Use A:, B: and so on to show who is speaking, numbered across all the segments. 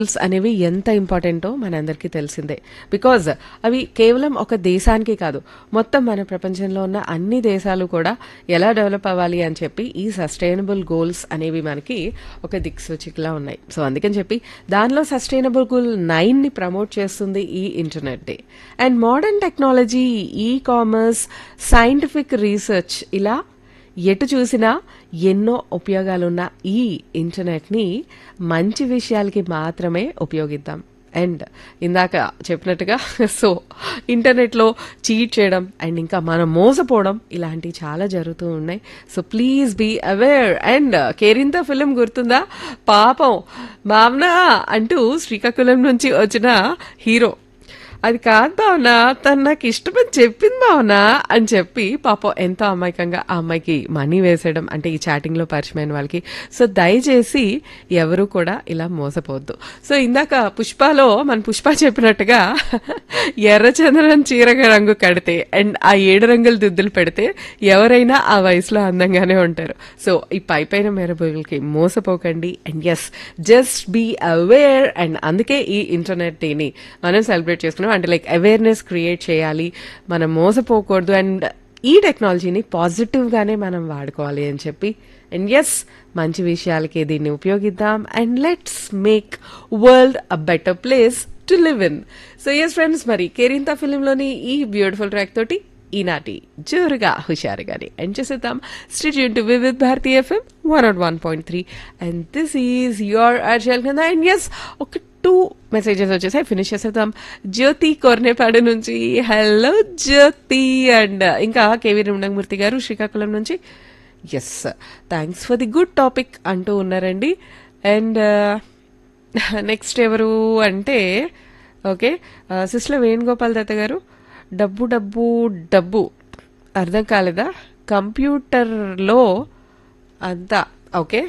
A: rules అనేవి ఎంత ఇంపార్టెంటో మనందరికీ తెలిసిందే బికాజ్ అవి కేవలం ఒక దేశానికి కాదు మొత్తం మన ప్రపంచంలో ఉన్న అన్ని దేశాలు కూడా ఎలా డెవలప్ అవ్వాలి అని చెప్పి ఈ సస్టైనబుల్ గోల్స్ అనేవి మనకి ఒక దిక్సూచికలా ఉన్నాయి సో అందుకని చెప్పి దానిలో సస్టైనబుల్ గోల్ నైన్ ని ప్రమోట్ చేస్తుంది ఈ internet day and modern technology ecommerce scientific research ఇలా ఎటు చూసినా ఎన్నో ఉపయోగాలున్న ఈ ఇంటర్నెట్ని మంచి విషయాలకి మాత్రమే ఉపయోగిద్దాం అండ్ ఇందాక చెప్పినట్టుగా సో ఇంటర్నెట్లో చీట్ చేయడం అండ్ ఇంకా మనం మోసపోవడం ఇలాంటివి చాలా జరుగుతూ ఉన్నాయి so please be aware and Kerintha film గుర్తుందా పాపం మామ్నా అంటూ శ్రీకాకుళం నుంచి వచ్చిన హీరో అది కాదు భావన తను నాకు ఇష్టమని చెప్పింది భావన అని చెప్పి పాపం ఎంతో అమాయకంగా ఆ అమ్మాయికి మనీ వేసేయడం అంటే ఈ చాటింగ్ లో పరిచయమైన వాళ్ళకి సో దయచేసి ఎవరు కూడా ఇలా మోసపోవద్దు సో ఇందాక పుష్పలో మన పుష్ప చెప్పినట్టుగా ఎర్రచంద్రన్ చీరగ రంగు కడితే అండ్ ఆ ఏడు రంగుల దిద్దులు పెడితే ఎవరైనా ఆ వయసులో అందంగానే ఉంటారు సో ఈ పై పైన మెరబుల్కి మోసపోకండి and yes just be aware and అందుకే ఈ ఇంటర్నెట్ డేని మనం సెలబ్రేట్ చేసుకున్నాం అంటే లైక్ అవేర్నెస్ క్రియేట్ చేయాలి మనం మోసపోకూడదు అండ్ ఈ టెక్నాలజీని పాజిటివ్ గానే మనం వాడుకోవాలి అని చెప్పి అండ్ ఎస్ మంచి విషయాలకి దీన్ని ఉపయోగిద్దాం and let's make world a better place to live in so yes friends మరి కేరింత ఫిలింలోని ఈ బ్యూటిఫుల్ ట్రాక్ తోటి ఈనాటి జోరుగా హుషారుగాని ఎండ్ చేసేద్దాం స్టేట్ టు with Bharati FM one nought one point three and this is your RJ కింద అండ్ ఎస్ ఒక టూ మెసేజెస్ వచ్చేసాయి ఫినిష్ చేసేద్దాం జ్యోతి కొర్నేపాడు నుంచి హలో జ్యోతి అండ్ ఇంకా కేవీ రుణమూర్తి గారు శ్రీకాకుళం నుంచి yes thanks for the good topic అంటూ ఉన్నారండి అండ్ నెక్స్ట్ ఎవరు అంటే ఓకే సిస్టర్ వేణుగోపాల్ దత్త గారు డబ్బు డబ్బు డబ్బు అర్థం కాలేదా కంప్యూటర్లో అంతా ఓకే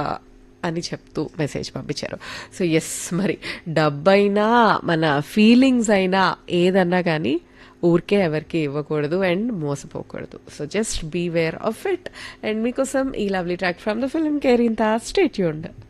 A: అని చెప్తూ మెసేజ్ పంపించారు సో ఎస్ మరి డబ్బైనా మన ఫీలింగ్స్ అయినా ఏదన్నా కానీ ఊరికే ఎవరికి ఇవ్వకూడదు అండ్ మోసపోకూడదు so just be aware of it and మీకోసం ఈ lovely track from the film Kerintha stay tuned